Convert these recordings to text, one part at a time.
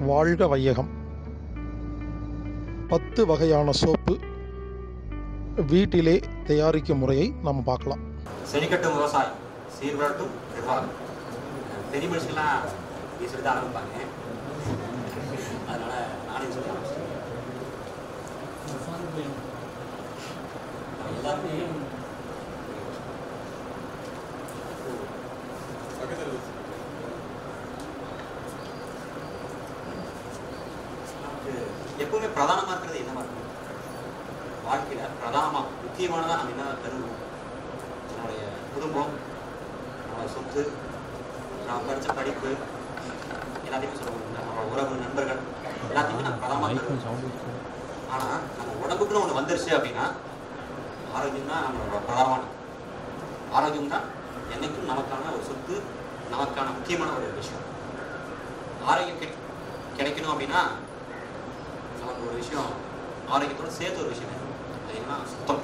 வாழ்க வையகம் பத்து வகையான சோப்பு வீட்டிலே தயாரிக்கும் முறையை நம்ம பார்க்கலாம் செழிக்கட்டும் விவசாயம் சீர்வரட்டும் நிர்வாகம் பெரிய மனுஷங்களாம் பேசுறது தான் ஆரம்பிப்பாங்க அதனால நானே சொல்ல ஆரம்பிச்சிட்டேன் நம்ம எல்லாருமே நமக்கு எப்பவுமே பிரதானமா இருக்கிறது என்னவா இருக்கும் வாழ்க்கையில பிரதானமா முக்கியமானதா நம்ம என்ன பெறுவோம் நம்மளுடைய குடும்பம் நம்மளோட சொத்து நாம் படித்த படிப்பு எல்லாத்தையுமே சொல்லுவோம் நம்மளோட உறவு நண்பர்கள் எல்லாத்தையுமே நம்ம பிரதானமா பெறுவோம் ஆனா நம்ம உடம்புக்குன்னு ஒண்ணு வந்துருச்சு அப்படின்னா ஆரோக்கியம் தான் நம்மளோட பிரதானமான ஆரோக்கியம் தான் என்னைக்கும் நமக்கான ஒரு சொத்து நமக்கான முக்கியமான ஒரு விஷயம் ஆரோக்கியம் கிடை- கிடைக்கணும் அப்படின்னா நமக்கு ஒரு விஷயம் ஆரோக்கியத்தோட சேர்த்து ஒரு விஷயம் வேணும் அது என்னன்னா சுத்தம்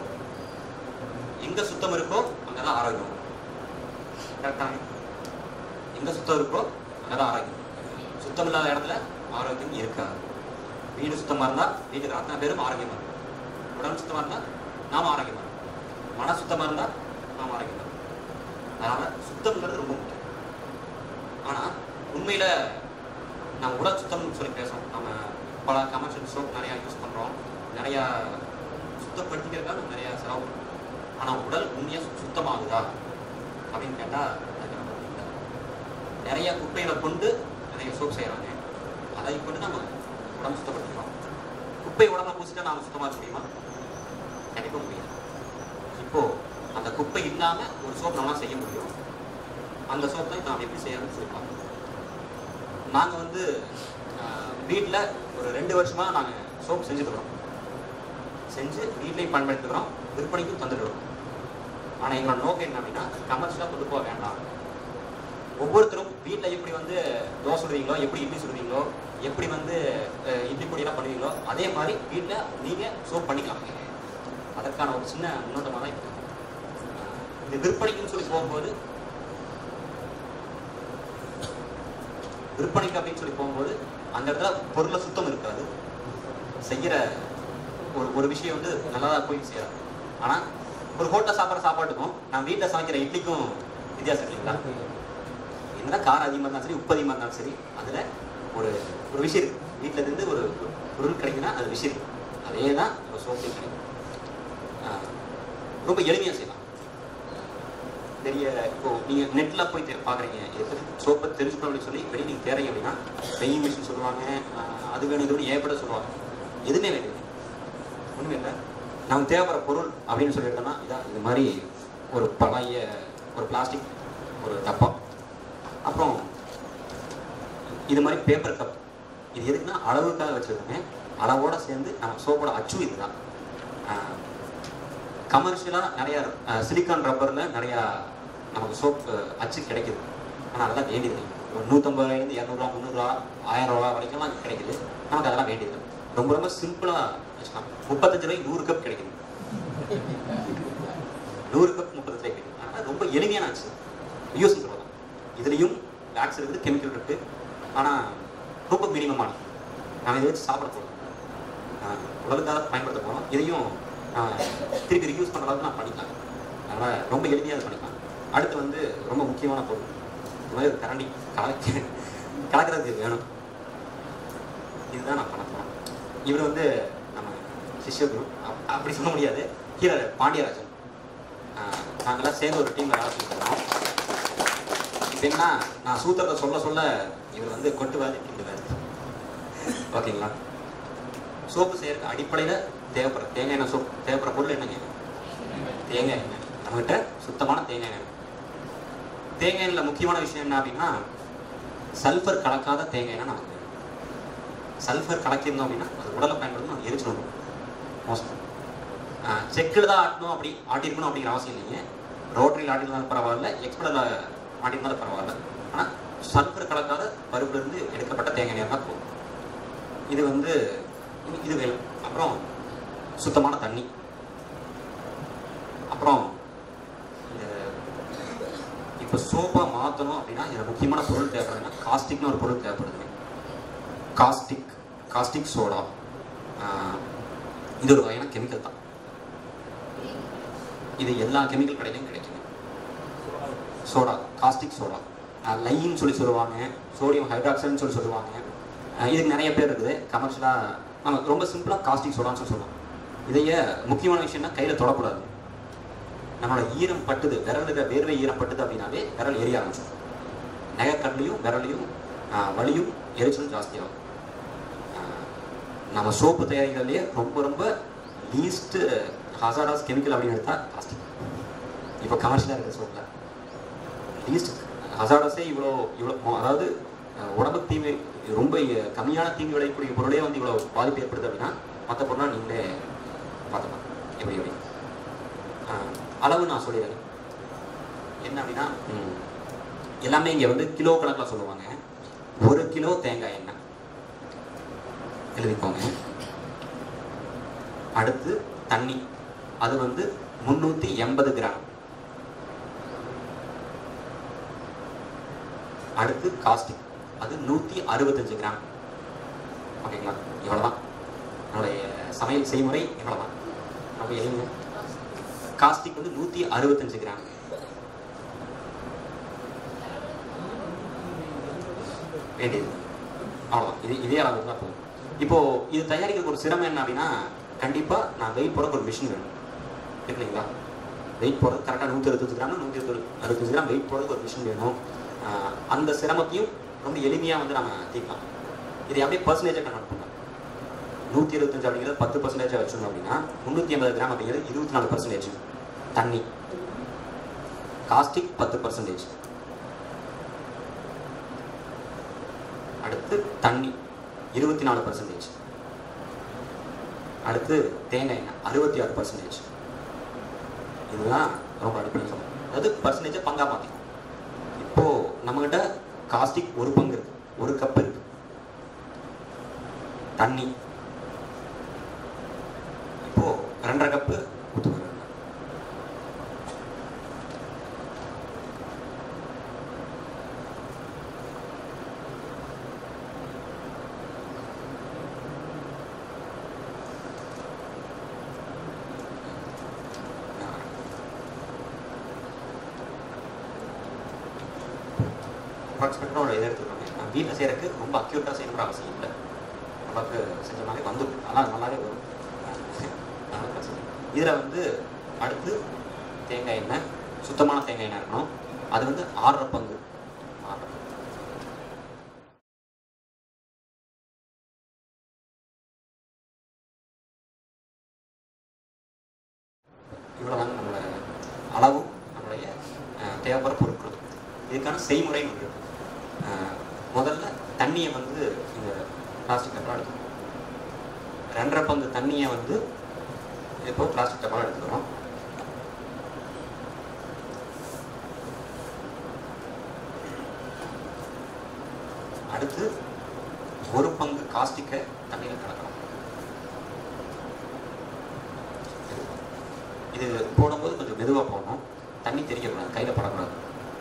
எங்க சுத்தம் இருக்கோ அங்கதான் ஆரோக்கியம் கரெக்டாங்க எங்க சுத்தம் இருக்கோ அங்கதான் ஆரோக்கியம் சுத்தம் இல்லாத இடத்துல ஆரோக்கியம் இருக்காது வீடு சுத்தமா இருந்தா வீட்டுக்கு அத்தனை பேரும் ஆரோக்கியமா இருக்கும் உடம்பு சுத்தமா இருந்தா நாம ஆரோக்கியமா இருக்கும் மன சுத்தமா இருந்தா நாம ஆரோக்கியமா இருக்கும் அதனால சுத்தம்ங்கிறது ரொம்ப முக்கியம் ஆனா உண்மையில நம்ம உடல் சுத்தம்னு சொல்லி பேசுறோம் நம்ம பல கமர்ஷியல் சோப் நிறைய யூஸ் பண்றோம் நிறைய சுத்தப்படுத்திக்கிறதுக்காக நம்ம நிறைய செலவு பண்றோம் ஆனா உடல் உண்மையா சு- சுத்தமாகுதா அப்படின்னு கேட்டா அதுக்கு நம்ம இல்லை. நிறைய குப்பைகளை கொண்டு நிறைய சோப் செய்யறாங்க அதை கொண்டு நம்ம உடம்பு சுத்தப்படுத்திக்கிறோம் குப்பை உடம்புல பூசிட்டா நாம சுத்தமா இருக்க முடியுமா கண்டிப்பா முடியாது இப்போ அந்த குப்பை இல்லாம ஒரு சோப் நம்மளால செய்ய முடியும் அந்த சோப் தான் நாம் எப்படி செய்யணும்னு சொல்லி பார்க்கணும் நாங்க வந்து வீட்டில் ஒரு ரெண்டு வருஷமா நாங்க சோப் செஞ்சுட்டு வரோம் செஞ்சு வீட்லையும் பயன்படுத்துகிறோம் விற்பனைக்கும் தந்துடுறோம் ஆனா எங்களோட நோக்கம் என்ன அப்படின்னா கமர்ஷியலாக கொண்டு போக வேண்டாம் ஒவ்வொருத்தரும் வீட்டில் எப்படி வந்து தோசை சுடுவீங்களோ எப்படி இட்லி சுடுவீங்களோ எப்படி வந்து அஹ், இட்லி பொடியெல்லாம் பண்ணுவீங்களோ அதே மாதிரி வீட்டில் நீங்க சோப் பண்ணிக்கலாம் அதற்கான ஒரு சின்ன முன்னோட்டமாக தான் இருக்கு இந்த விற்பனைக்குன்னு சொல்லி போகும்போது விற்பனைக்கு அப்படின்னு சொல்லி போகும்போது அந்த இடத்துல பொருளை சுத்தம் இருக்காது செய்யற ஒரு ஒரு விஷயம் வந்து நல்லா தான் போய் சேரும் ஆனா ஒரு ஹோட்டல் சாப்பிட்ற சாப்பாட்டுக்கும் நான் வீட்டில் சமைக்கிற இட்லிக்கும் வித்தியாசம் இல்லைங்களா என்னதான் காரம் அதிகமாக இருந்தாலும் சரி உப்பு அதிகமாக இருந்தாலும் சரி அதில் ஒரு ஒரு விஷயம் இருக்கு வீட்டில் இருந்து ஒரு பொருள் கிடைக்குன்னா அது விஷயம் இருக்கு அதே தான் ஒரு சோப்பில் கிடைக்கும் ஆஹ் ரொம்ப எளிமையாக செய்யலாம் பெரிய இப்போ நீங்க நெட்ல போய் தெ- பாக்குறீங்க இதை பத்தி சோப்பை தெரிஞ்சுக்கணும் அப்படின்னு சொல்லி வெளியே நீங்க தேறீங்க அப்படின்னா வெய்யிங் மிஷின் சொல்லுவாங்க ஆஹ் அது வேணும் இது வேணும் ஏற்பட சொல்லுவாங்க எதுவுமே வேணும் ஒண்ணுமே இல்லை நமக்கு தேவைப்படுற பொருள் அப்படின்னு சொல்லிட்டோம்னா இதான் இந்த மாதிரி ஒரு பழைய ஒரு பிளாஸ்டிக் ஒரு டப்பா அப்புறம் இது மாதிரி பேப்பர் கப் இது எதுக்குன்னா அளவுக்காக வச்சிருக்கேன் அளவோட சேர்ந்து நம்ம சோப்போட அச்சு இதுதான் ஆஹ் கமர்ஷியலாக நிறைய சிலிக்கான் ரப்பரில் நிறைய நமக்கு சோப் அச்சு கிடைக்குது ஆனால் அதெல்லாம் வேண்டியது இல்லை. ஒரு நூற்றம்பதுலேருந்து இரநூறுவா முந்நூறுரூவா ஆயிரம் ரூபா வரைக்கும்லாம் கிடைக்குது நமக்கு அதெல்லாம் வேண்டியது இல்லை. ரொம்ப ரொம்ப சிம்பிளாக வச்சுக்கலாம் முப்பத்தஞ்சு ரூபாய்க்கு நூறு கப் கிடைக்குது நூறு கப் முப்பத்தஞ்சு ரூபாய் கிடைக்குது ஆனால் ரொம்ப எளிமையான ஆச்சு யூஸ் சொல்லலாம் இதுலேயும் வேக்ஸ் இருக்குது கெமிக்கல் இருக்குது ஆனால் ரொம்ப மினிமமானது நம்ம இதை வச்சு சாப்பிட போகிறோம் உடலுக்காக பயன்படுத்த போகிறோம் இதையும் ஆஹ், திருப்பி ரியூஸ் பண்ணுற அளவுக்கு நான் பண்ணிக்கலாம் அதனால் ரொம்ப எளிமையாக அதை பண்ணிக்கலாம் அடுத்து வந்து ரொம்ப முக்கியமான பொருள் இந்த மாதிரி ஒரு கரண்டி கலக்க கலக்கிறதுக்கு இது வேணும் இதுதான் நான் பண்ண போகிறேன் இவர் வந்து நம்ம சிஷ்ய குரு அப்- அப்படி சொல்ல முடியாது கீழே பாண்டியராஜன் ஆஹ், நாங்கெல்லாம் சேர்ந்து ஒரு டீமில் வேலை செஞ்சுருக்கோம் இப்போ என்ன நான் சூத்திரத்தை சொல்ல சொல்ல இவர் வந்து கொட்டுவாரு கிண்டுவாரு ஓகேங்களா சோப்பு செய்யறதுக்கு அடிப்படையில் தேவைப்படுற தேங்காய் எண்ணெய் சோப்பு தேவைப்படுற பொருள் என்னங்க தேங்காய் எண்ணெய் நம்மகிட்ட சுத்தமான தேங்காய் எண்ணெய் தேங்காய் எண்ணெயில் முக்கியமான விஷயம் என்ன அப்படின்னா சல்ஃபர் கலக்காத தேங்காய் எண்ணெய் நமக்கு வேணும். சல்ஃபர் கலக்கியிருந்தோம் அப்படின்னா அது உடலை பயன்படுத்தணும் அது எரிச்சிடும் மோசம் செக்கில் தான் ஆட்டணும் அப்படி ஆட்டிருக்கணும் அப்படிங்கிற அவசியம் இல்லைங்க ரோட்டரியில் ஆட்டிருந்தாலும் பரவாயில்ல எக்ஸ்பர்டில் ஆட்டிருந்தாலும் பரவாயில்ல ஆனால் சல்ஃபர் கலக்காத பருப்புலேருந்து எடுக்கப்பட்ட தேங்காய் எண்ணெய் தான் போதும் இது வந்து இது- இது வேணும் அப்புறம் சுத்தமான தண்ணி அப்புறம் இந்த இப்போ சோப்பாக மாற்றணும் அப்படின்னா இதில் முக்கியமான பொருள் தேவைப்படுதுன்னா காஸ்டிக்னு ஒரு பொருள் தேவைப்படுது காஸ்டிக் காஸ்டிக் சோடா இது ஒரு வகையான கெமிக்கல் தான் இது எல்லா கெமிக்கல் கடையிலையும் கிடைக்குங்க சோடா காஸ்டிக் சோடா லைன்னு சொல்லி சொல்லுவாங்க சோடியம் ஹைட்ராக்சைடுன்னு சொல்லி சொல்லுவாங்க அஹ் இதுக்கு நிறைய பேர் இருக்குது கமர்ஷியலாக நம்ம ரொம்ப சிம்பிளாக காஸ்டிக் சோடான்னு சொல்லி சொல்லலாம் இதையே முக்கியமான விஷயம்னா கையில் தொடக்கூடாது நம்மளோட ஈரம் பட்டுது விரலுக்கு வேர்வை ஈரம் பட்டுது அப்படின்னாவே விரல் எரிய ஆரம்பிச்சிடும் நகைக்கண்லையும் விரலையும் ஆஹ், வலியும் எரிச்சலும் ஜாஸ்தியாகும் ஆஹ், நம்ம சோப்பு தயாரிக்கிறதுலேயே ரொம்ப ரொம்ப லீஸ்ட் ஹசாராஸ் கெமிக்கல் அப்படின்னு எடுத்தா பிளாஸ்டிக் இப்போ கமர்ஷியலாக இருக்கிற சோப்பில் லீஸ்ட் ஹசாரஸே இவ்வளோ இவ்வளோ மோ- அதாவது அஹ், உடம்புக்கு தீமை ரொம்ப இ- கம்மியான தீங்கு விளையக்கூடிய பொருளே வந்து இவ்வளோ பாதிப்பு ஏற்படுது அப்படின்னா மற்ற பொருளாக நீங்களே பார்த்துக்கலாம் எப்படி எப்படி ஆஹ், அளவு நான் சொல்லிடுறேன் என்ன அப்படின்னா ம், எல்லாமே இங்கே வந்து கிலோ கணக்கில் சொல்லுவாங்க ஒரு கிலோ தேங்காய் எண்ணெய் எழுதிக்கோங்க அடுத்து தண்ணி அது வந்து முந்நூற்றி எண்பது கிராம் அடுத்து காஸ்டிக் அது நூற்றி அறுபத்தஞ்சு கிராம் ஓகேங்களா இவ்வளோதான் என்னுடைய சமையல் செய்முறை இவ்வளோதான் ரொம்ப எளிமையா காஸ்டிக் வந்து நூற்றி அறுபத்தஞ்சு கிராம் வேண்டியது அவ்வளோதான் இது இதே அளவு தான் போதும் இப்போ இது தயாரிக்கிறதுக்கு ஒரு சிரமம் என்ன அப்படின்னா கண்டிப்பாக நான் வெயிட் போட ஒரு மிஷின் வேணும் இருக்குங்களா வெயிட் போடுறது கரெக்டாக நூற்றி அறுபத்தஞ்சு கிராம் நூற்றி அறுபத்தஞ்சு கிராம் வெயிட் போடுறதுக்கு ஒரு மிஷின் வேணும் ஆஹ் அந்த சிரமத்தையும் ரொம்ப எளிமையாக வந்து நம்ம தீர்க்கலாம் இதை அப்படியே பர்சன்டேஜாக கன்வெர்ட் பண்ணலாம் நூற்றி இருபத்தஞ்சு அப்படிங்கிறது பத்து பர்சன்டேஜாக வச்சிருந்தோம் அப்படின்னா முந்நூற்றி ஐம்பது கிராம் அப்படிங்கிறது இருபத்தி நாலு பர்சன்டேஜ் தண்ணி காஸ்டிக் பத்து பர்சன்டேஜ் அடுத்து தண்ணி இருபத்தி நாலு பர்சன்டேஜ் அடுத்து தேங்காய் எண்ணெய் அறுபத்தி ஆறு பர்சன்டேஜ் இதுதான் ரொம்ப அடிப்படையாக சொல்லணும் அதாவது பர்சன்டேஜை பங்கா மாற்றிக்கும் இப்போ நம்மகிட்ட காஸ்டிக் ஒரு பங்கு இருக்கு ஒரு கப் இருக்கு தண்ணி இப்போ ரெண்டரை கப்பு ஊற்றுக்கிறேன் அப்ராக்சிமேட்டாக ஒரு இதை எடுத்துக்கோங்க நான் வீட்டில் செய்கிறதுக்கு ரொம்ப அக்யூட்டாக செய்யணுன்ற அவசியம் இல்லை நமக்கு செஞ்சோம்னாலே வந்துடும் நல்லா நல்லாவே வரும் அதனால பிரச்சனை இல்லை. இதில் வந்து அடுத்து தேங்காய் எண்ணெய் சுத்தமான தேங்காய் எண்ணெய் இருக்கணும் அது வந்து ஆறரை பங்கு ஆறரை பங்கு இவ்வளோதாங்க நம்மளோட அளவும் நம்மளுடைய அஹ், தேவைப்படுற பொருட்களும் இதுக்கான செய்முறை ஒன்று இருக்கு. அஹ், முதல்ல தண்ணியை வந்து இந்த பிளாஸ்டிக் டப்பா எடுத்துக்கணும் ரெண்டரை பங்கு தண்ணியை வந்து இப்போ பிளாஸ்டிக் டப்பா எடுத்துக்கிறோம் அடுத்து ஒரு பங்கு காஸ்டிக்கை தண்ணியில் கலக்கணும் இது போடும்போது கொஞ்சம் மெதுவாக போடணும் தண்ணி தெரியக்கூடாது கையில் படக்கூடாது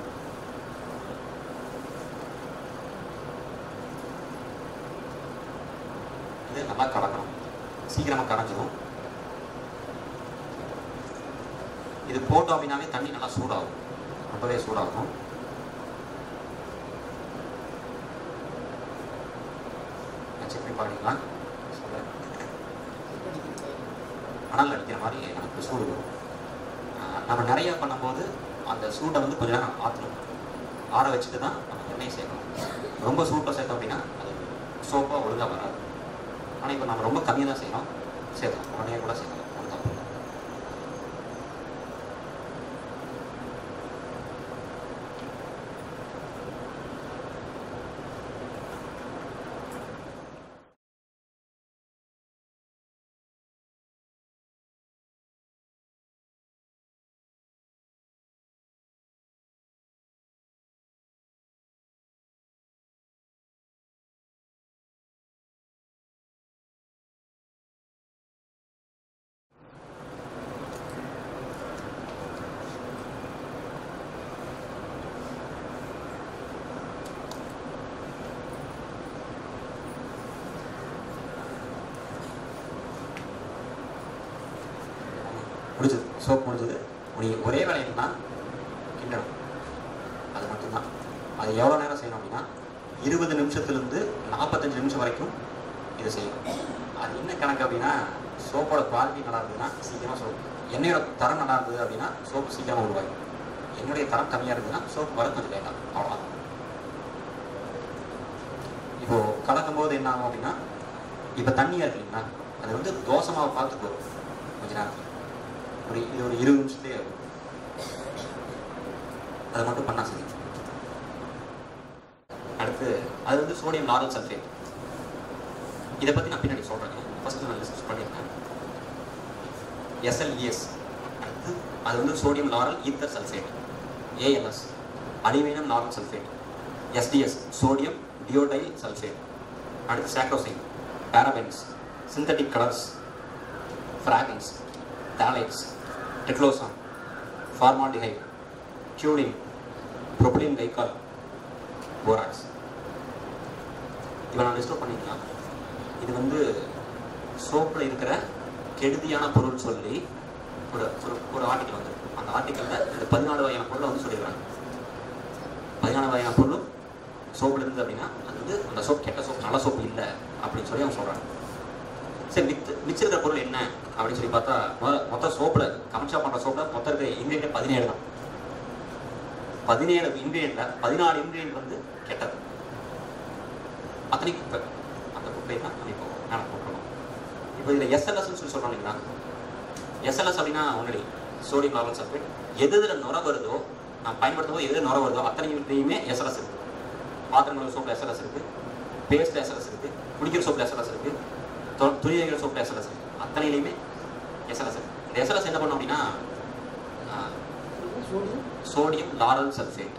இது நல்லா கலக்கணும் சீக்கிரமாக கரைஞ்சிரும் இது போட்டோம் அப்படின்னாவே தண்ணி நல்லா சூடாகும் ரொம்பவே சூடாகும் செக் பண்ணி பாருங்களா சொல்ல அனல் அடிக்கிற மாதிரி நமக்கு சூடு வரும் ஆஹ் நம்ம நிறைய பண்ணும்போது அந்த சூட்டை வந்து கொஞ்ச நேரம் ஆற்றணும் ஆற வச்சுட்டு தான் நம்ம எண்ணெய் சேர்க்கணும் ரொம்ப சூட்டை சேர்த்தோம் அப்படின்னா அது சோப்பாக ஒழுங்காக வராது ஆனால் இப்போ நம்ம ரொம்ப கம்மியாக தான் செய்யணும் சேர்த்தோம் உடனே கூட சேர்க்கலாம் முடிஞ்சது சோப் முடிஞ்சது நீ ஒரே வேலை என்னன்னா கிண்டணும் அது மட்டும்தான் அது எவ்வளோ நேரம் செய்யணும் அப்படின்னா இருபது நிமிஷத்துலேருந்து நாற்பத்தஞ்சு நிமிஷம் வரைக்கும் இதை செய்யணும் அது என்ன கணக்கு அப்படின்னா சோப்போட குவாலிட்டி நல்லா இருந்ததுன்னா சீக்கிரமாக சோப் எண்ணெயோட தரம் நல்லா இருந்தது அப்படின்னா சோப்பு சீக்கிரமாக உருவாகும் என்னுடைய தரம் கம்மியாக இருந்ததுன்னா சோப்பு வர கொஞ்சம் லேட்டாகும் அவ்வளோதான் இப்போ கலக்கும் போது என்ன ஆகும் அப்படின்னா இப்போ தண்ணியாக இருக்கு இல்லைங்களா அது வந்து தோசை மாவு பார்த்து போகும் கொஞ்ச நேரத்தில் ஒரு இது ஒரு இருபது நிமிஷத்துலேயே ஆகும் அதை மட்டும் பண்ணா சரி அடுத்து அது வந்து சோடியம் லாரல் சல்ஃபேட் இதை பற்றி நான் பின்னாடி சொல்கிறேன் ஃபர்ஸ்ட் நான் லிஸ்ட் பண்ணியிருக்கேன் எஸ்எல்இஎஸ் அடுத்து அது வந்து sodium lauryl ether sulphate ALS aluminium lauryl sulphate SDS sodium dodecyl sulphate அடுத்து sarcosine parabens synthetic colours fragrance phthalates triclosan formaldehyde கியூரின் ப்ரொபலின் கைகால் போராக்ஸ் இதை நான் லிஸ்ட் பண்ணிக்கலாம் இது வந்து சோப்பில் இருக்கிற கெடுதியான பொருள் சொல்லி ஒரு ஒரு ஒரு ஆர்டிக்கல் வந்து அந்த ஆர்டிக்கலில் இந்த பதினாலு வகையான பொருளை வந்து சொல்லிடுறாங்க பதினாலு வகையான பொருளும் சோப்பில் இருந்தது அப்படின்னா அது வந்து அந்த சோப் கெட்ட சோப் நல்ல சோப்பு இல்லை அப்படின்னு சொல்லி அவங்க சொல்கிறாங்க சரி மித்து மிச்சம் இருக்கிற பொருள் என்ன அப்படின்னு சொல்லி பார்த்தா மொ- மொத்த சோப்பில் கமிச்சா பண்ணுற சோப்பில் மொத்தம் இருக்கிற இன்கிரீடியன்ட் பதினேழு தான் பதினேழு இன்கிரீடியன்ட்ல பதினாலு இன்கிரீடியன்ட் வந்து கெட்டது அத்தனை குப்பை அந்த குப்பை தான் நம்ம இப்போ மேலே போட்டுருக்கோம் இப்போ இதில் எஸ்எல்எஸ்ன்னு சொல்லி சொல்கிறோம் இல்லைங்களா எஸ்எல்எஸ் அப்படின்னா ஒன்றுடி சோடியம் லாபல் சல்ஃபேட் எது இதில் நுர வருதோ நான் பயன்படுத்தும் போது எது நுர வருதோ அத்தனையுமே எஸ்எல்எஸ் இருக்குது பாத்திரங்கள் சோப்பில் எஸ்எல்எஸ் இருக்குது பேஸ்ட் எஸ்எல்எஸ் இருக்குது குடிக்கிற சோப்பில் எஸ்எல்எஸ் இருக்குது தொ- துணி துவைக்கிற சோப்பில் எஸ்எல்எஸ் இருக்குது அத்தனையிலையுமே எஸ்எல்எஸ் இருக்குது இந்த எஸ்எல்எஸ் என்ன பண்ணும் அப்படின்னா ஆஹ், சோடியம் லாரல் சல்ஃபேட்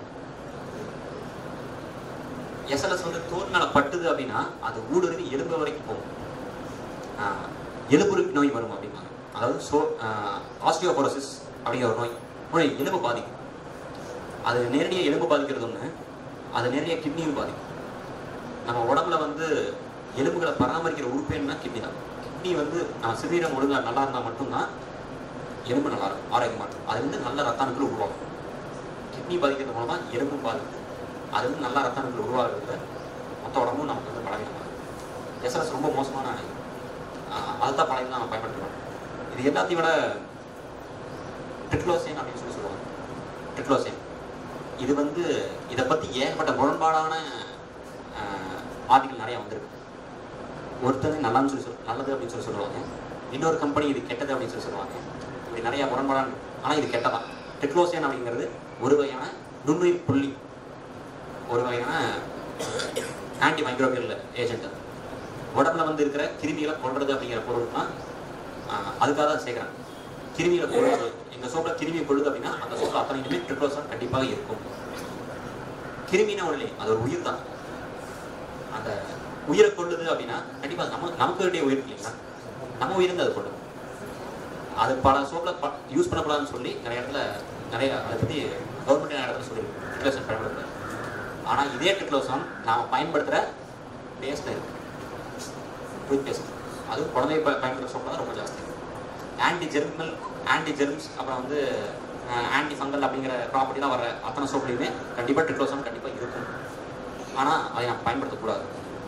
எஸ்எல்எஸ் வந்து தோல் மேல பட்டுது அப்படின்னா அது ஊடுருவி எலும்பு வரைக்கும் போகும் ஆஹ், எலும்புருவி நோய் வரும் அப்படிம்பாங்க அதாவது சோ ஆஸ்டியோபோரோசிஸ் அப்படிங்கிற ஒரு நோய் நோய் எலும்பு பாதிக்கும் அது நேரடியாக எலும்பு பாதிக்கிறது ஒன்று அது நேரடியாக கிட்னியும் பாதிக்கும் நம்ம உடம்புல வந்து எலும்புகளை பராமரிக்கிற உறுப்பு என்ன கிட்னி தான் கிட்னி வந்து நம்ம சிறுநீரம் ஒழுங்கா நல்லா இருந்தால் மட்டும்தான் எலும்பு நல்லா இருக்கும் ஆரோக்கியமாக இருக்கும் அது வந்து நல்ல ரத்த அணுக்கள் உருவாகும் கிட்னி பாதிக்கிறது மூலமா எலும்பும் பாதிக்குது அது வந்து நல்ல ரத்த அணுக்கள் உருவாகிறதுல மொத்த உடம்பும் நமக்கு வந்து பலவீனமாகும் எஸ்எஸ் ரொம்ப மோசமான ஆஹ், அதைத்தான் பழகி தான் நம்ம பயன்படுத்துகிறோம் இது எல்லாத்தையும் விட ட்ரிக்ளோசேன் அப்படின்னு சொல்லி சொல்லுவாங்க ட்ரிக்ளோசேன் இது வந்து இதை பற்றி ஏகப்பட்ட முரண்பாடான ஆர்டிகல் நிறைய வந்திருக்கு ஒருத்தர் நல்லான்னு சொல்லி சொல் நல்லது அப்படின்னு சொல்லி சொல்லுவாங்க இன்னொரு கம்பெனி இது கெட்டது அப்படின்னு சொல்லி சொல்லுவாங்க இப்படி நிறைய முரண்பாடான ஆனால் இது கெட்டதான் டெக்லோசியன் அப்படிங்கிறது ஒரு வகையான நுண்ணுயிர் புள்ளி ஒரு வகையான ஆன்டி மைக்ரோபியல் ஏஜென்ட் உடம்புல வந்து இருக்கிற கிருமிகளை கொல்றது அப்படிங்கிற பொருள் தான் ஆஹ், அதுக்காக தான் சேர்க்குறாங்க கிருமிகளை கொள்வது எங்கள் சோப்பில் கிருமியை கொள்ளுது அப்படின்னா அந்த சோப்பில் அத்தனையுமே ட்ரிப்ளோசான் கண்டிப்பாக இருக்கும் கிருமினா ஒன்று அது ஒரு உயிர் தான் அந்த உயிரை கொள்ளுது அப்படின்னா கண்டிப்பாக அது நம்ம நமக்கு வேண்டிய உயிர் இல்லைங்களா நம்ம உயிருந்து அது கொள்ளும் அது பல சோப்பில் யூஸ் பண்ணக்கூடாதுன்னு சொல்லி நிறைய இடத்துல நிறைய அதை பற்றி கவர்மெண்ட் நிறைய இடத்துல சொல்லி டிக்ளோசன் பயன்படுத்துறாரு ஆனால் இதே டிக்ளோசன் நாம் பயன்படுத்துகிற பேஸ்ட் இருக்கு டூத் பேஸ்ட் அது குழந்தை ப பயன்படுத்துகிற சோப்பு தான் ரொம்ப ஜாஸ்தி ஆன்டி ஜெர்மல் ஆன்டி ஜெர்ம்ஸ் அப்புறம் வந்து ஆன்டி ஃபங்கல் அப்படிங்கிற ப்ராப்பர்ட்டிலாம் வர அத்தனை சோப்புலையுமே கண்டிப்பாக டிக்ளோசன் கண்டிப்பாக இருக்கும் ஆனால் அதை நம்ம பயன்படுத்தக்கூடாது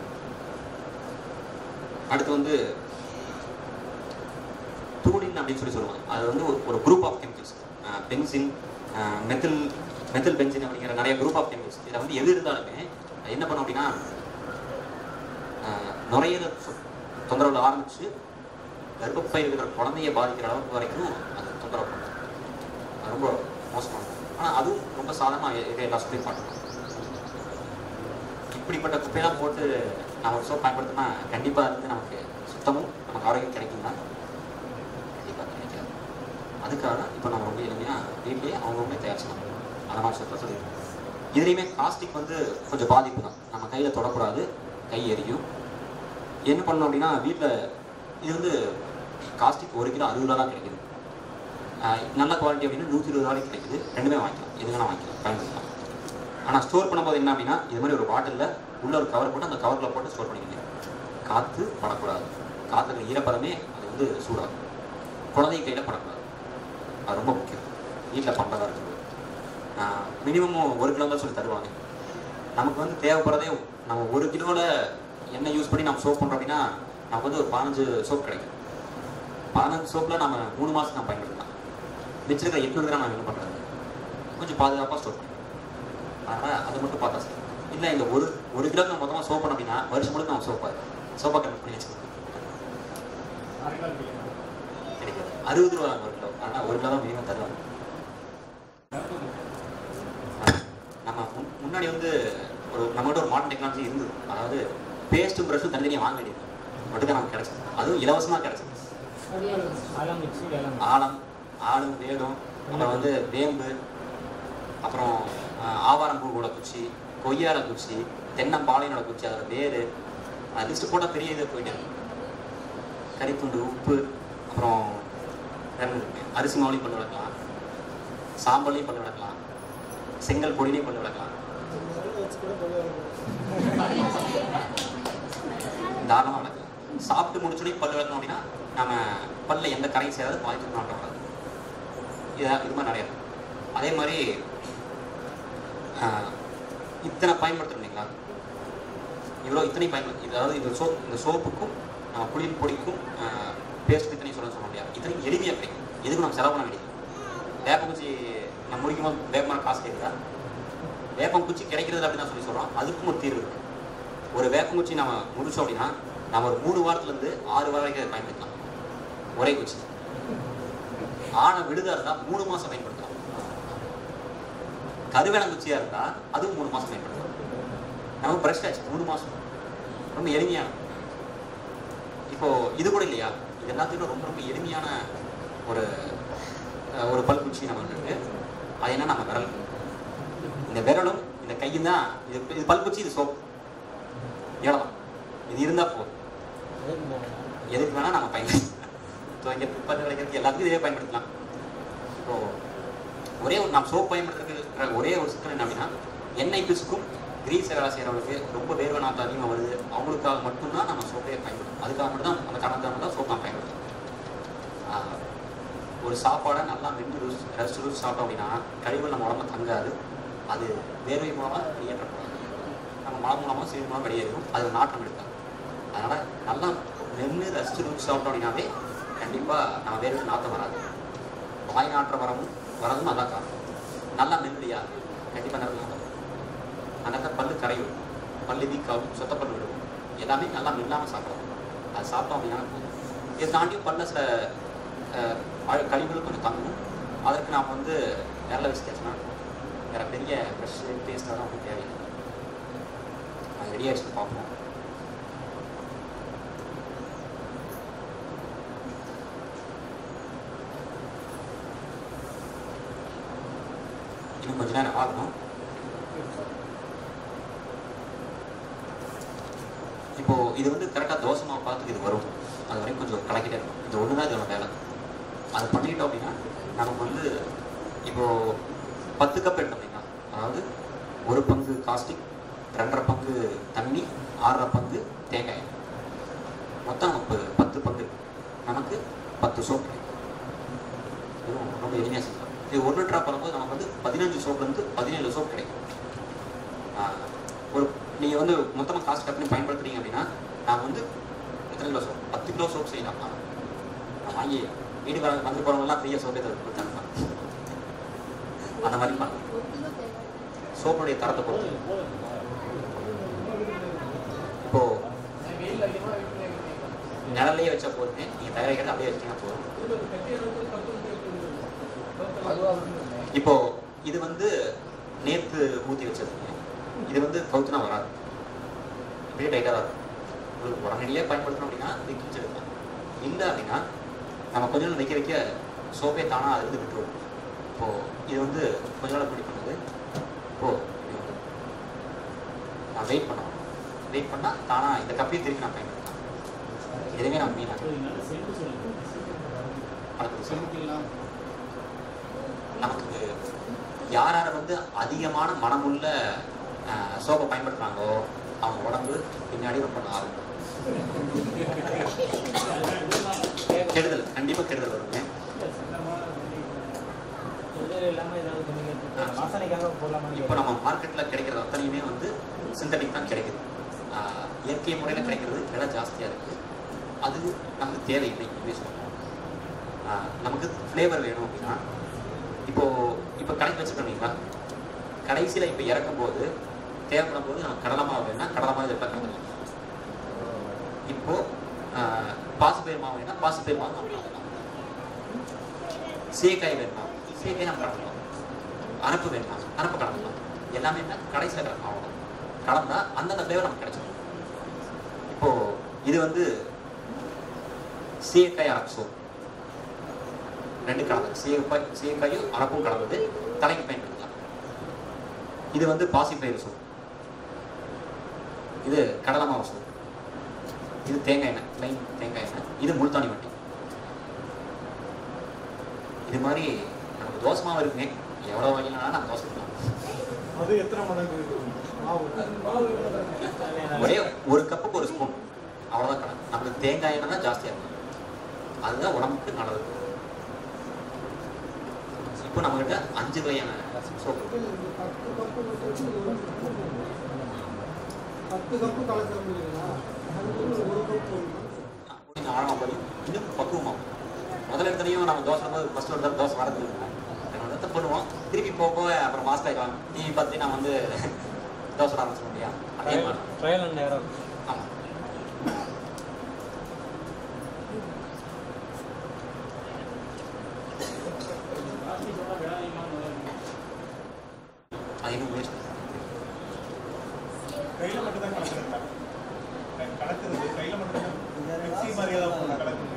அடுத்து வந்து டூலின் அப்படின்னு சொல்லி சொல்லுவாங்க அது வந்து ஒரு- ஒரு group of chemicals benzene methyl methyl benzene அப்படிங்கிற நிறைய குரூப் ஆஃப் கெமிக்கல்ஸ் இதில் வந்து எது இருந்தாலுமே அது என்ன பண்ணும் அப்படின்னா ஆஹ், நுரையீரல் சொ- தொந்தரவுல ஆரம்பிச்சு கர்ப்பப்பை இருக்கிற குழந்தைய பாதிக்கிற அளவுக்கு வரைக்கும் அது தொந்தரவு பண்ணும் அது ரொம்ப மோசமானது ஆனால் அதுவும் ரொம்ப சாதாரணமாக எல்லா சொல்லியும் பண்ணணும் இப்படிப்பட்ட குப்பையெல்லாம் போட்டு நம்ம ஒரு சோப் பயன்படுத்தினா கண்டிப்பாக வந்து நமக்கு சுத்தமும் நமக்கு ஆரோக்கியம் கிடைக்கும்னா கண்டிப்பாக கிடைக்காது அதுக்காக இப்போ நம்ம ரொம்ப எளிமையாக வீட்லேயே அவங்கவுங்களே தயார் செய்யணும் அந்த மாதிரி சொல்ல சொல்லியிருக்கோம் இதுலேயுமே பிளாஸ்டிக் வந்து கொஞ்சம் பாதிப்பு தான் நம்ம கையில் தொடக்கூடாது கை எரியும் என்ன பண்ணணும் அப்படின்னா வீட்டில் இது வந்து காஸ்டிக் ஒரு கிலோ அறுபது ரூபா தான் கிடைக்குது ஆஹ் நல்ல குவாலிட்டி அப்படின்னா நூற்றி இருபது ரூபாய்க்கு கிடைக்குது ரெண்டுமே வாங்கிக்கலாம் எது வேணால் வாங்கிக்கலாம் பயன்படுத்தலாம் ஆனால் ஸ்டோர் பண்ணும்போது என்ன அப்படின்னா இது மாதிரி ஒரு பாட்டிலில் உள்ள ஒரு கவர் போட்டு அந்த கவரில் போட்டு ஸ்டோர் பண்ணிக்கங்க காற்று படக்கூடாது காற்றுல ஈரப்பதமே அது வந்து சூடாகும் குழந்தை கையில் படக்கூடாது அது ரொம்ப முக்கியம் வீட்டில் பண்ணுறதா இருக்குது மினிமம் ஒரு கிலோ தான் சொல்லி தருவாங்க நமக்கு வந்து தேவைப்படுறதே நம்ம ஒரு கிலோவில் எண்ணெய் யூஸ் பண்ணி நம்ம சோப் பண்ணுறோம் அப்படின்னா நமக்கு வந்து ஒரு பதினஞ்சு சோப் கிடைக்கும் பதினஞ்சு சோப்பில் நம்ம மூணு மாதம் நம்ம பயன்படுத்தலாம் மிச்சம் இருக்கிற எட்நூறு கிராம் நம்ம என்ன பண்ணுறது கொஞ்சம் பாதுகாப்பாக ஸ்டோர் பண்ணணும் அதனால் அதை மட்டும் பார்த்தா சரி இல்லை இந்த ஒரு ஒரு கிலோ நம்ம மொத்தமாக சோப் பண்ணோம் அப்படின்னா வருஷம் முழுக்க நம்ம சோப்பா சோப்பா கணக்கு பண்ணி வச்சுக்கணும் கிடைக்காது அறுபது ரூபா ஒரு கிலோ ஆனால் ஒரு கிலோ தான் மினிமம் தருவாங்க நம்ம முன்- முன்னாடி வந்து ஒரு நம்மகிட்ட ஒரு மாடர்ன் டெக்னாலஜி இருந்தது அதாவது பேஸ்ட்டும் ப்ரஷும் தனித்தனியாக வாங்க வேண்டியது மட்டும்தான் நமக்கு கிடைச்சது அதுவும் இலவசமாக கிடைச்சது ஆலம் மிக்சி வேளாண் ஆலம் ஆளும் வேடும் அப்புறம் வந்து வேம்பு அப்புறம் ஆஹ், ஆவாரம்பூவோட குச்சி கொய்யால குச்சி தென்னம்பாளையனோட குச்சி அதோட வேறு லிஸ்ட் போட்டால் பெரிய இது போயிட்டு இருக்கு. கறித்துண்டு உப்பு அப்புறம் வேற என்ன இருக்கு? அரிசி மாவுலையும் பண்ணி விளக்கலாம் சாம்பல்லையும் பண்ணி விளக்கலாம் செங்கல் பொடியிலையும் பண்ணி விளக்கலாம் தாராளமாக விளக்கலாம் சாப்பிட்டு முடிச்சோடனே பல்லு விளக்கணும் அப்படின்னா நம்ம பல்ல எந்த கரையும் சேராது வாய்ப்பு நாட்டம் வராது இது இது மாதிரி நிறைய இருக்கு. அதே மாதிரி ஆஹ், இத்தனை பயன்படுத்துறோம் இல்லைங்களா இவ்வளோ இத்தனை பயன்படுத்து அதாவது இந்த சோப் இந்த சோப்புக்கும் நம்ம குளியல் பொடிக்கும் பேஸ்ட் இத்தனை சொல்ல சொல்ல முடியாது இத்தனை எளிமையாக கிடைக்கும் எதுக்கும் நம்ம செலவு பண்ண வேண்டியது வேப்பங்குச்சி நம்ம முடிக்கும் போது வேப்பமரம் காசு கேட்குதா வேப்பங்குச்சி கிடைக்கிறது அப்படின்னு சொல்லி சொல்கிறோம் அதுக்கும் ஒரு தீர்வு இருக்கு ஒரு வேப்பங்குச்சி நம்ம முடிச்சோம் அப்படின்னா நம்ம ஒரு மூணு வாரத்துலேருந்து ஆறு வாரம் வரைக்கும் அதை பயன்படுத்தலாம் ஒரே குச்சி ஆனை விடுதா இருந்தால் மூணு மாதம் பயன்படுத்தலாம் கருவேலங்குச்சியாக இருந்தால் அதுவும் மூணு மாதம் பயன்படுத்தலாம் நம்ம பிரஷ் ஆச்சு மூணு மாதம் ரொம்ப எளிமையான இப்போ இது கூட இல்லையா இது எல்லாத்தையும் ரொம்ப ரொம்ப எளிமையான ஒரு அஹ், ஒரு பல்குச்சி நம்ம இருக்கு அது என்ன நம்ம விரல் இந்த விரலும் இந்த கையும் தான் இது இது பல்குச்சி இது சோப் இவ்வளோதான் இது இருந்தால் போதும் எதுக்கு வேணால் நம்ம பயன்படுத்தலாம் துவைக்கிறதுக்கு பல்லு விளக்கிறதுக்கு எல்லாத்துக்கும் இதே பயன்படுத்தலாம் இப்போ ஒரே ஒரு நாம் சோப் பயன்படுத்துறதுக்கு ஒரே ஒரு சிக்கல் என்ன அப்படின்னா எண்ணெய் பிசுக்கும் கிரீஸ் வேலை செய்கிறவங்களுக்கு ரொம்ப வேர்வை நாட்டம் அதிகமாக வருது அவங்களுக்காக மட்டும்தான் நம்ம சோப்பையே பயன்படுத்தணும் அதுக்காக மட்டும் தான் அந்த காரணத்தால் தான் சோப் நான் பயன்படுத்தணும் ஆஹ், ஒரு சாப்பாடை நல்லா மென்று ருசி ரசிச்சு ருசி சாப்பிட்டோம் அப்படின்னா கழிவுகள் நம்ம உடம்புல தங்காது அது வேர்வை மூலமாக வெளியேற்றப்படாது நம்ம மலம் மூலமாக சிறு மூலம் வெளியேறும் அது ஒரு நாட்டம் எடுக்காது அதனால் நல்லா மென்று ரசிச்சு ருசி சாப்பிட்டோம் அப்படின்னாவே கண்டிப்பாக நம்ம வேர்வை நாட்டம் வராது வாய் நாற்றம் வரவும் வரதும் அதான் காரணம் நல்லா மெல்லியா கண்டிப்பாக நல்லா நாட்டம் வரும். அந்த இடத்துல பல்லு கரையும் பல்லு வீக்காகும் சொத்த பல்லு விடுவோம் எல்லாமே நல்லா மெல்லாமல் சாப்பிடணும் அது சாப்பிட்டோம் அப்படின்னா போதும் இதை தாண்டியும் பல்ல சில அஹ், அழு- கழிவுகள் கொஞ்சம் தங்கணும் அதற்கு நாம் வந்து விரல வச்சு தேய்ச்சோம்னா போதும். வேற பெரிய ப்ரெஷ் பேஸ்டாக தான் நமக்கு தேவையில்லை அது ரெடி ஆயிடுச்சு பார்ப்போம் இன்னும் கொஞ்ச நேரம் ஆகணும் இப்போ இது வந்து கரெக்டாக தோசை மாவு பார்த்துக்கு இது வரும் அது வரைக்கும் கொஞ்சம் கலக்கிட்டே இருக்கும் இது ஒன்று தான் இதோட வேலை அது பண்ணிட்டோம் அப்படின்னா நமக்கு வந்து இப்போ பத்து கப் எடுத்தோம் அப்படின்னா அதாவது ஒரு பங்கு காஸ்டிக் ரெண்டரை பங்கு தண்ணி ஆறரை பங்கு தேங்காய் எண்ணெய். மொத்தம் நமக்கு பத்து பங்கு நமக்கு பத்து சோப் கிடைக்கும் இதுவும் ரொம்ப எளிமையாக செய்யலாம் இது ஒரு லிட்டரா பண்ணும்போது நமக்கு வந்து பதினஞ்சு சோப்லேருந்து பதினேழு சோப் கிடைக்கும் ஆஹ் ஒரு நீங்கள் வந்து மொத்தமாக காசு கட் பண்ணி பயன்படுத்துறீங்க அப்படின்னா நான் வந்து எத்தனை கிலோ சோப் பத்து கிலோ சோப் செய்யலாமா நான் வாங்கி வீடு வர வந்து போகிறவங்கலாம் ஃப்ரீயாக சோப்பே தரு கொடுத்தாங்க அந்த மாதிரி பண்ணலாம் சோப்புடைய தரத்தை பொறுத்து இப்போ நிழல்லையே வச்சா போதுமே நீங்கள் தயாரிக்கிறது அப்படியே வச்சீங்கன்னா போதும் இப்போ இது வந்து நேத்து ஊற்றி வச்சதுங்க இது வந்து கவுத்துனா வராது இப்படியே டைட்டாக தான் இருக்கும் உங்களுக்கு உடனடியாக பயன்படுத்தணும் அப்படின்னா இது கிழிச்சு எடுக்கலாம் இல்லை அப்படின்னா நம்ம கொஞ்ச நாள் வைக்க வைக்க சோப்பே தானாக அது விட்டு விட்டுரும் இப்போ இது வந்து கொஞ்ச நாள் பிடி பண்ணுது இப்போ இது வந்து நான் வெயிட் பண்ணணும் வெயிட் பண்ணால் தானாக இந்த கப்பையும் திருப்பி நான் பயன்படுத்தலாம் எதுவுமே நம்ம மீனாக பழக்கத்துக்கு நமக்கு யார் யார் வந்து அதிகமான மனமுள்ள அஹ், சோப்பை பயன்படுத்துறாங்களோ அவங்க உடம்பு பின்னாடி ரொம்ப நாளும் கெடுதல் கண்டிப்பா கெடுதல் வருங்க ஆர்கானிக்காக போடலாமான்னு இப்போ நம்ம மார்க்கெட்டில் கிடைக்கிறது அத்தனையுமே வந்து சிந்தட்டிக் தான் கிடைக்குது ஆஹ் இயற்கை முறையில் கிடைக்கிறது விலை ஜாஸ்தியாக இருக்குது அது நமக்கு தேவையில்லை யூஸ் பண்ணுவோம் ஆஹ் நமக்கு ஃப்ளேவர் வேணும் அப்படின்னா இப்போ இப்போ கடைக்கு வச்சுருக்கீங்களா கடைசியில் இப்போ இறக்கும் போது தேவைப்படும் போது நம்ம கடலை மாவு வேணா கடலை மாவு இதில் கலந்துக்கலாம் இப்போ ஆஹ் பாசிப்பயிர் மாவு வேணா பாசிப்பயிர் மாவு நம்ம கலந்துக்கலாம் சீக்காய் வேணுமா சீக்காய் நம்ம கலந்துக்கலாம் அனுப்பு வேணுமா அனுப்பு கலந்துக்கலாம் எல்லாமே என்ன கடைசியில் கலந்து ஆகணும் கலந்தா அந்தந்த ஃப்ளேவர் நமக்கு கிடைச்சிடும் இப்போ இது வந்து சீக்காய் அரப்பு சோப் ரெண்டு கலந்தது சீக்காய் சீக்காயும் அரப்பும் கலந்தது தலைக்கு பயன்படுத்தலாம் இது வந்து பாசிப்பயிறு சோப் இது கடலை மாவு சோப் இது தேங்காய் எண்ணெய் plain தேங்காய் எண்ணெய் இது முல்தானி வட்டி இது மாதிரி நமக்கு தோசை மாவு இருக்குங்க எவ்வளோ வாங்கினாலும் நம்ம தோசை பண்ணலாம் அது எத்தனை மடங்கு மாவு ஒரே ஒரு கப்புக்கு ஒரு ஸ்பூன் அவ்வளோதான் கணக்கு நமக்கு தேங்காய் எண்ணெய் தான் ஜாஸ்தியாக இருக்கும் அதுதான் உடம்புக்கு நல்லது இப்போ நம்மகிட்ட அஞ்சு வகையான சோப்பு பத்து கப்பு கலக்கிறோம் இல்லைங்களா அதுக்கு ஒரு கப்பு கொஞ்சம் ஆழமாக போய் இன்னும் பக்குவமாகும் முதல்ல இடத்துலையும் நம்ம தோசை போது ஃபஸ்ட் ஒரு தடவை தோசை வரது என்னோட இடத்த பண்ணுவோம் திருப்பி போக போக அப்புறம் மாஸ்டர் ஆகிக்கலாம் டிவி பார்த்து நான் வந்து தோசை சுட ஆரம்பிச்சிட முடியா அதே மாதிரி ட்ரையல் அண்ட் எரர் ஆமாம் அது இன்னும் வேஸ்ட் கையில மட்டும் தான் கலக்குறதா கலக்குறது கையில மட்டும் தான் மிக்ஸி மாதிரி ஏதாவது போட்டு கலக்குறது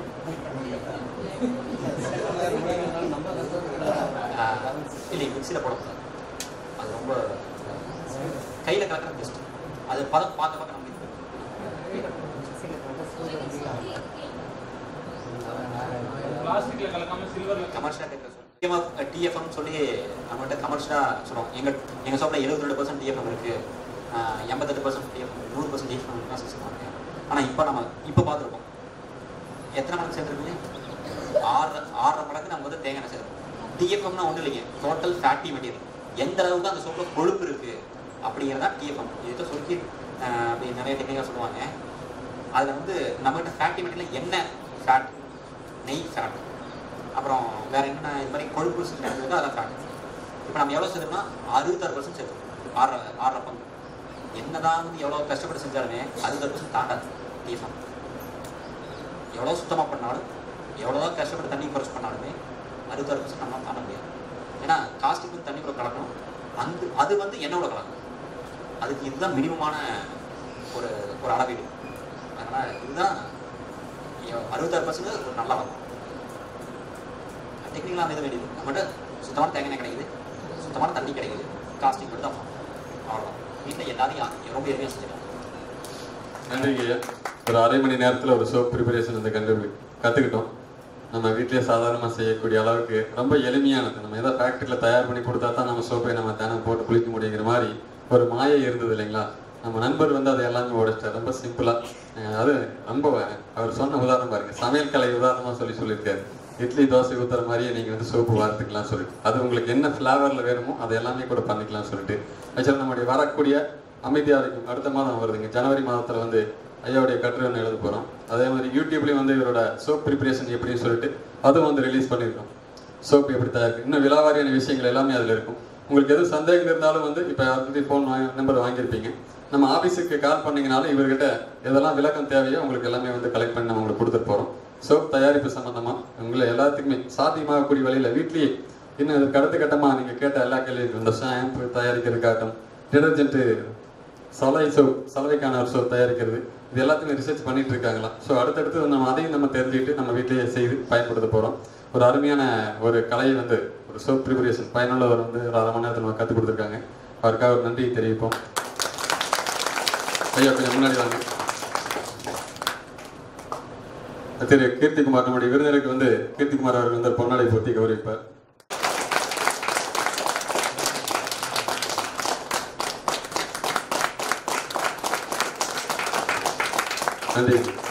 இல்லை மிக்சியில் போடக்கூடாது அது ரொம்ப கையில் கலக்கிறது பெஸ்ட் அது பதம் பார்க்க பார்க்க நம்ம பிளாஸ்டிக்ல கலக்காம சில்வர்ல கமர்ஷியலாக டேக்கில் முக்கியமாக டிஎஃப்எம் சொல்லி நம்மகிட்ட கமர்ஷியலாக சொல்லுவோம் எங்கள் எங்கள் ஷாப்பில் எழுபத்தி ரெண்டு பர்சன்ட் டிஎஃப்எம் இருக்குது எண்பத்தெட்டு பர்சன்ட் டிஎஃப்எம் நூறு பர்சன்ட் டிஎஃப்எம் தான் சொல்லுவாங்க ஆனால் இப்போ நம்ம இப்போ பார்த்துருக்கோம் எத்தனை மடங்கு சேர்த்துருக்கீங்க ஆறு ஆறரை மடங்கு நம்ம வந்து தேங்காய் எண்ணெய் சேர்த்துருக்கோம் டிஎஃப்எம்னா ஒன்றும் இல்லைங்க டோட்டல் ஃபேட்டி மெட்டீரியல் எந்த அளவுக்கு அந்த சோப்பில் கொழுப்பு இருக்குது அப்படிங்கிறதா டிஎஃப்எம் இதுதான் சொல்லி அஹ், அப்படி நிறைய டெக்னிக்காக சொல்லுவாங்க அதில் வந்து நம்மகிட்ட ஃபேட்டி மெட்டீரியல் எண்ணெய் ஃபேட் நெய் ஃபேட் அப்புறம் வேற என்னென்ன இது மாதிரி கொழுப்பு சேர்த்துருக்கோ அதான் ஃபேட் இப்போ நம்ம எவ்வளோ சேர்த்துக்கோம்னா அறுபத்தாறு பர்சன்ட் சேர்த்துக்கணும் ஆறரை ஆறரை பங்கு என்னதான் வந்து எவ்வளோ கஷ்டப்பட்டு செஞ்சாலுமே அறுபத்தாறு பர்சன்ட் தாண்டாது டிஎஃப்எம் எவ்வளோ சுத்தமாக பண்ணாலும் எவ்வளோ கஷ்டப்பட்டு தண்ணி குறைச்சி பண்ணாலுமே அறுபத்தாறு பர்சன்ட் நம்மளால் தாண்ட முடியாது ஏன்னா காஸ்டிக் வந்து தண்ணி கூட கலக்கணும் அந்த அது வந்து எண்ணெயோட கலக்கணும் அதுக்கு இதுதான் மினிமமான ஒரு ஒரு அளவீடு அதனால் இதுதான் அறுபத்தாறு பர்சன்ட் ஒரு நல்ல அளவு டெக்னிக்கலாக அமைத வேண்டியது நம்மகிட்ட சுத்தமான தேங்காய் எண்ணெய் கிடைக்குது சுத்தமான தண்ணி கிடைக்குது காஸ்டிக் மட்டும் தான் அவ்வளோதான் வீட்டில் எல்லாத்தையும் ரொம்ப எளிமையாக செஞ்சுக்கலாம் நன்றிங்க ஐயா ஒரு அரை மணி நேரத்தில் ஒரு சோப் ப்ரிப்பரேஷன் வந்து கண்டுபிடி கற்றுக்கிட்டோம் நம்ம வீட்டிலேயே சாதாரணமாக செய்யக்கூடிய அளவுக்கு ரொம்ப எளிமையானது நம்ம ஏதோ ஃபேக்ட்ரியில் தயார் பண்ணி கொடுத்தா தான் நம்ம சோப்பை நம்ம தினம் போட்டு குளிக்க முடியுங்கிற மாதிரி ஒரு மாயை இருந்தது இல்லைங்களா நம்ம நண்பர் வந்து அதை எல்லாமே உடைச்சிட்டார் ரொம்ப சிம்பிளாக அது ரொம்ப அவர் சொன்ன உதாரணம் பாருங்க சமையல் கலை உதாரணமாக சொல்லி சொல்லியிருக்காரு இட்லி தோசை ஊற்றுற மாதிரியே நீங்கள் வந்து சோப்பு வார்த்துக்கலாம் சொல்லிட்டு அது உங்களுக்கு என்ன ஃப்ளேவரில் வேணுமோ அது எல்லாமே கூட பண்ணிக்கலாம் சொல்லிட்டு ஆக்சுவலாக நம்முடைய வரக்கூடிய அமைதியாக இருக்கும் அடுத்த மாதம் வருதுங்க ஜனவரி மாதத்தில் வந்து ஐயாவுடைய கட்டுரை ஒன்று எழுத போகிறோம் அதே மாதிரி யூடியூப்லேயும் வந்து இவரோட சோப் ப்ரிப்பரேஷன் எப்படின்னு சொல்லிட்டு அதுவும் வந்து ரிலீஸ் பண்ணியிருக்கோம் சோப் எப்படி தயாரிக்கும் இன்னும் விலாவாரியான விஷயங்கள் எல்லாமே அதில் இருக்கும் உங்களுக்கு எதுவும் சந்தேகம் இருந்தாலும் வந்து இப்போ யாருக்கு ஃபோன் வாங்கி நம்பர் வாங்கியிருப்பீங்க நம்ம ஆஃபீஸுக்கு கால் பண்ணீங்கனாலும் இவர்கிட்ட எதெல்லாம் விளக்கம் தேவையோ உங்களுக்கு எல்லாமே வந்து கலெக்ட் பண்ணி நம்ம உங்களுக்கு கொடுத்துட்டு போகிறோம் சோப் தயாரிப்பு சம்மந்தமாக உங்களை எல்லாத்துக்குமே சாத்தியமாகக்கூடிய வழியில் வீட்லேயே இன்னும் இதுக்கு அடுத்த கட்டமாக நீங்கள் கேட்ட எல்லா கேள்விக்கும் இந்த ஷாம்பு தயாரிக்கிறதுக்காகட்டும் டிடர்ஜென்ட்டு சலவை சோப் சலவைக்கான ஒரு சோப் தயாரிக்கிறது இது எல்லாத்தையுமே ரிசர்ச் பண்ணிட்டு இருக்காங்களாம் ஸோ அடுத்தடுத்து நம்ம அதையும் நம்ம தெரிஞ்சுக்கிட்டு நம்ம வீட்டிலேயே செய்து பயன்படுத்த போகிறோம் ஒரு அருமையான ஒரு கலையை வந்து ஒரு சோப் ப்ரிப்பரேஷன் பயனுள்ளவர் வந்து ஒரு அரை மணி நேரத்தில் நம்ம கற்றுக் கொடுத்துருக்காங்க அவருக்காக ஒரு நன்றி தெரிவிப்போம் ஐயா கொஞ்சம் முன்னாடி வாங்க திரு கீர்த்திகுமார் நம்முடைய விருந்தினருக்கு வந்து கீர்த்திகுமார் அவர்கள் வந்து ஒரு பொன்னாடை போட்டி கௌரவிப்பார் நன்றி